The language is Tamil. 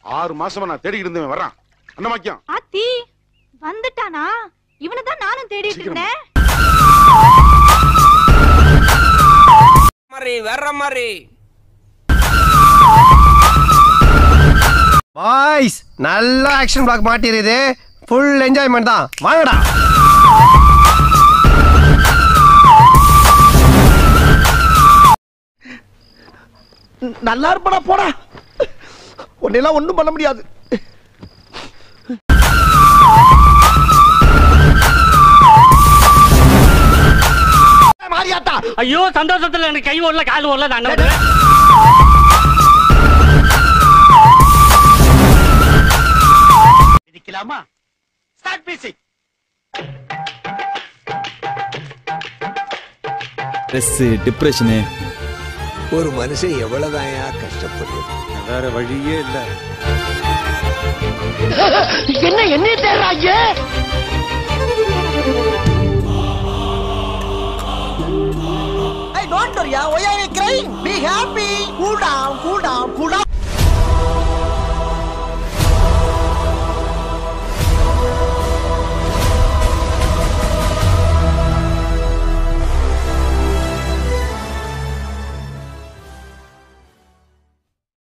ஆறு மாசமா நான் தேடிக்கிட்டு இருந்தவன் வர்றான் அந்த மாக்கியம் ஆத்தி வந்துட்டானா இவனை தான் நானும் தேடிட்டு சீக்கிரமா. இருந்தேன் மாதிரி வேற மாதிரி பாய்ஸ் நல்ல ஆக்ஷன் பிளாக் மாட்டிருது ஃபுல் என்ஜாய்மெண்ட் தான் வாங்கடா நல்லா இருப்படா போடா உன்னெல்லாம் ஒண்ணும் பண்ண முடியாது மாரியாத்தா ஐயோ சந்தோஷத்துல எனக்கு கை ஓடல கால் ஓடல நான் என்ன பண்ணுவேன்? மிதிக்கலாமா ஸ்டார்ட் மியூசிக் ஸ்ட்ரெஸ் டிப்ரெஷனு ஒரு மனுஷன் எவ்வளவுதான் கஷ்டப்படுறது வேற வழியே இல்லை என்ன என்ன தேடுறாங்க Hey, don't worry, why are you crying? Be happy. Cool down, cool down, cool down.